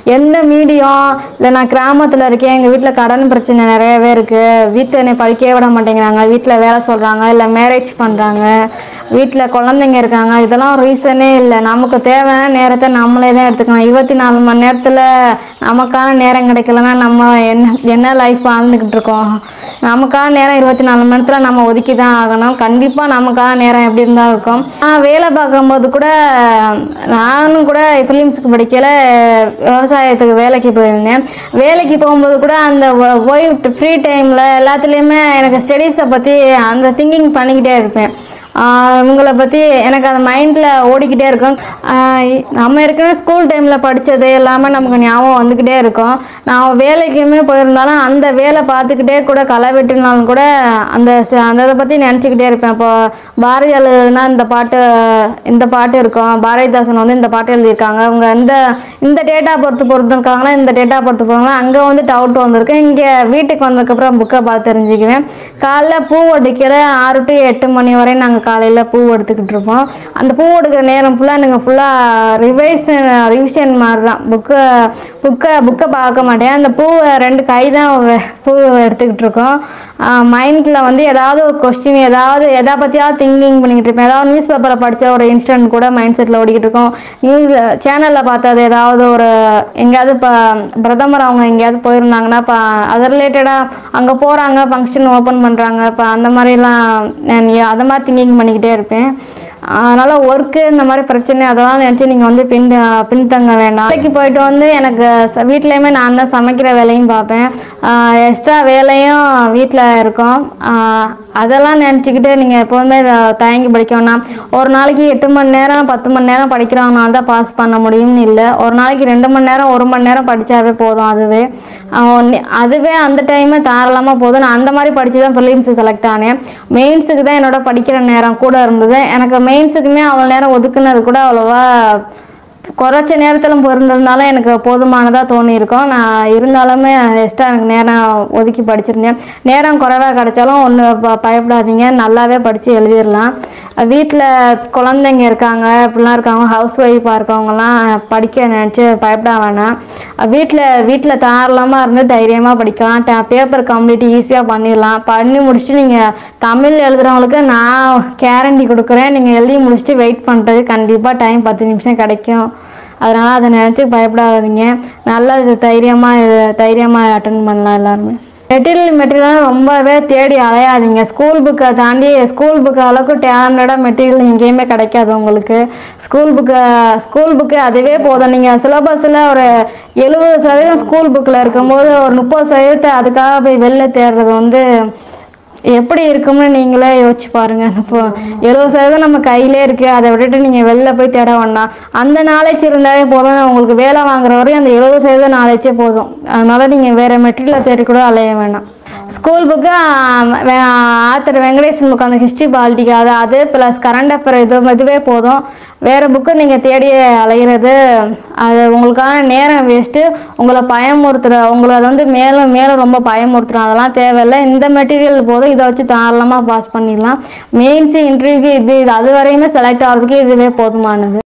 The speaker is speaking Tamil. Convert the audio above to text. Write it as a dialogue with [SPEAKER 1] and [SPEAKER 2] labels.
[SPEAKER 1] எந்த மீடியம் இல்லை நான் கிராமத்தில் இருக்கேன் எங்கள் வீட்டில் கடன் பிரச்சனை நிறையவே இருக்குது வீட்டில் என்னை படிக்கவே விட மாட்டேங்கிறாங்க வீட்டில் வேலை சொல்கிறாங்க இல்லை மேரேஜ் பண்ணுறாங்க வீட்டில் குழந்தைங்க இருக்காங்க இதெல்லாம் ரீசனே இல்லை நமக்கு தேவையான நேரத்தை நம்மளே தான் எடுத்துக்கணும் இருபத்தி நாலு மணி நேரத்தில் நமக்கான நேரம் கிடைக்கலன்னா நம்ம என்ன என்ன லைஃப் வாழ்ந்துக்கிட்டு இருக்கோம் நமக்கான நேரம் இருபத்தி நாலு மணி நேரத்தில் நம்ம ஒதுக்கி தான் ஆகணும் கண்டிப்பாக நமக்கான நேரம் எப்படி இருந்தால் இருக்கும் நான் வேலை பார்க்கும்போது கூட நானும் கூட ஃபிலிம்ஸுக்கு படிக்கல விவசாயத்துக்கு வேலைக்கு போயிருந்தேன் வேலைக்கு போகும்போது கூட அந்த ஓய்வு ஃப்ரீ டைமில் எல்லாத்துலேயுமே எனக்கு ஸ்டடீஸை பற்றி அந்த திங்கிங் பண்ணிக்கிட்டே இருப்பேன் ஆஹ் இவங்கள பற்றி எனக்கு அந்த மைண்டில் ஓடிக்கிட்டே இருக்கும் ஆஹ் நம்ம ஏற்கனவே ஸ்கூல் டைமில் படித்தது எல்லாமே நமக்கு ஞாபகம் வந்துக்கிட்டே இருக்கும் நான் வேலைக்குமே போயிருந்தாலும் அந்த வேலை பார்த்துக்கிட்டே கூட களை வெட்டினாலும் கூட அந்த ச- அந்த இதை பற்றி நினச்சிக்கிட்டே இருப்பேன் இப்போ பாரதியார் எழுதுனா இந்த பாட்டு இந்த பாட்டு இருக்கும் பாரதிதாசன் வந்து இந்த பாட்டு எழுதியிருக்காங்க அவங்க இந்த இந்த டேட்டா பொறுத்து பொறுத்துருக்காங்கன்னா இந்த டேட்டா பொறுத்து போகிறாங்கன்னா அங்கே வந்து டவுட் வந்திருக்கு இங்கே வீட்டுக்கு வந்ததுக்கப்புறம் புக்கை பார்த்து தெரிஞ்சுக்குவேன் காலைல பூ ஒடிக்கல ஆறு டு எட்டு மணி வரை நாங்கள் காலையில் பூ எடுத்துக்கிட்டு இருப்போம் அந்த பூ எடுக்கிற நேரம் ஃபுல்லாக நீங்கள் ஃபுல்லாக ரிவைஷன் ரிவிஷன் மாதிரி தான் புக்கை புக்கை புக்கை பார்க்க மாட்டேன் அந்த பூவை ரெண்டு கை தான் வ- பூ எடுத்துக்கிட்டு இருக்கோம் மைண்டில் வந்து ஏதாவது ஒரு கொஸ்டின் ஏதாவது எதை பற்றியாவது திங்கிங் பண்ணிக்கிட்டு இருப்பேன் ஏதாவது நியூஸ் பேப்பரில் படித்த ஒரு இன்ஸ்டன்ட் கூட மைண்ட் செட்டில் ஓடிக்கிட்டு இருக்கோம் நியூஸ் சேனலில் பார்த்தது ஏதாவது ஒரு எங்கேயாவது இப்போ பிரதமர் அவங்க எங்கேயாவது போயிருந்தாங்கன்னா இப்போ அது ரிலேட்டடாக அங்கே போகிறாங்க ஃபங்க்ஷன் ஓப்பன் பண்ணுறாங்க இப்போ அந்த மாதிரிலாம் நான் அதை மாதிரி திங்கிங் பண்ணிக்கிட்டே இருப்பேன் அதனால் ஒர்க்கு இந்த மாதிரி பிரச்சனை அதெல்லாம் நினச்சி நீங்கள் வந்து பின் பின்தங்க வேண்டாம் வேலைக்கு போயிட்டு வந்து எனக்கு ச- வீட்லேயுமே நான் தான் சமைக்கிற வேலையும் பார்ப்பேன் எக்ஸ்ட்ரா வேலையும் வீட்டில் இருக்கும் ஆஹ் அதெல்லாம் நினச்சிக்கிட்டு நீங்கள் எப்போதுமே இதை தயங்கி படிக்க வேணாம் ஒரு நாளைக்கு எட்டு மணி நேரம் பத்து மணி நேரம் படிக்கிறவங்கனால தான் பாஸ் பண்ண முடியும்னு இல்லை ஒரு நாளைக்கு ரெண்டு மணி நேரம் ஒரு மணி நேரம் படித்தாவே போதும் அதுவே ஆஹ் ஒண்ணு- அதுவே அந்த டைமே தாராளமாக போதும் நான் அந்த மாதிரி படித்து தான் ப்ரிலிம்ஸ் செலக்ட் ஆனேன் மெயின்ஸுக்கு தான் என்னோட படிக்கிற நேரம் கூட இருந்தது எனக்கு மெயின்ஸுக்குமே அவ்வளோ நேரம் ஒதுக்குனது கூட அவ்வளோவா குறைச்ச நேரத்தில் பிறந்ததுனால எனக்கு போதுமானதாக தோணியிருக்கும் நான் இருந்தாலுமே எக்ஸ்ட்ரா எனக்கு நேரம் ஒதுக்கி படிச்சிருந்தேன் நேரம் குறைவாக கிடைச்சாலும் ஒன்று பயப்படாதீங்க நல்லாவே படித்து எழுதிடலாம் வீட்டில் குழந்தைங்க இருக்காங்க இப்படிலாம் இருக்காங்க ஹவுஸ் ஒய்ஃபாக இருக்கவங்கலாம் படிக்க நினச்சி பயப்பட வேணாம் வீட்டில் வீட்டில் தாராளமாக இருந்து தைரியமாக படிக்கலாம் பேப்பர் கம்ப்ளீட் ஈஸியாக பண்ணிடலாம் பண்ணி முடிச்சுட்டு நீங்கள் தமிழ் எழுதுறவங்களுக்கு நான் கேரண்டி கொடுக்குறேன் நீங்கள் எழுதி முடிச்சுட்டு வெயிட் பண்ணுறது கண்டிப்பாக டைம் பத்து நிமிஷம் கிடைக்கும் அதனால் அதை நினச்சி பயப்படாதீங்க நல்லா இது தைரியமாக தைரியமாக அட்டன் பண்ணலாம் எல்லாருமே மெட்டீரியல் மெட்டீரியல் ரொம்பவே தேடி அலையாதீங்க ஸ்கூல் புக்கை தாண்டி ஸ்கூல் புக்கு அளவுக்கு டேலண்டடாக மெட்டீரியல் எங்கேயுமே கிடைக்காது உங்களுக்கு ஸ்கூல் புக்கை ஸ்கூல் புக்கு அதுவே போதும் நீங்கள் சிலபஸில் ஒரு எழுபது சதவீதம் ஸ்கூல் புக்கில் இருக்கும்போது ஒரு முப்பது சதவீதத்தை அதுக்காக போய் வெளில தேடுறது வந்து எப்படி இருக்கும்னு நீங்களே யோசிச்சு பாருங்க இப்போ எழுபது சதவீதம் நம்ம கையிலே இருக்கு அதை விட்டுட்டு நீங்க வெளில போய் தேட வேண்டாம் அந்த நாலேஜ் இருந்தாலே போதும் உங்களுக்கு வேலை வாங்குற வரையும் அந்த எழுபது சதவீதம் நாலேஜே போதும் அதனால நீங்க வேற மெட்டீரியலை தேடி கூட அலைய வேண்டாம் school book author Venkatesan book அந்த ஹிஸ்ட்ரி பாலிட்டிக்கு அது அது ப்ளஸ் கரண்ட் அஃபேர் இது இதுவே போதும் வேறு புக்கு நீங்கள் தேடி அலைகிறது அது உங்களுக்கான நேரம் வேஸ்ட்டு உங்களை பயமுறுத்துற உங்களை அது வந்து மேலும் மேலும் ரொம்ப பயமுறுத்துறோம் அதெல்லாம் தேவையில்லை இந்த மெட்டீரியல் போதும் இதை வச்சு தாராளமாக பாஸ் பண்ணிடலாம் மெயின்ஸு இன்டர்வியூக்கு இது இது அது வரையுமே செலக்ட் ஆகிறதுக்கு இதுவே போதுமானது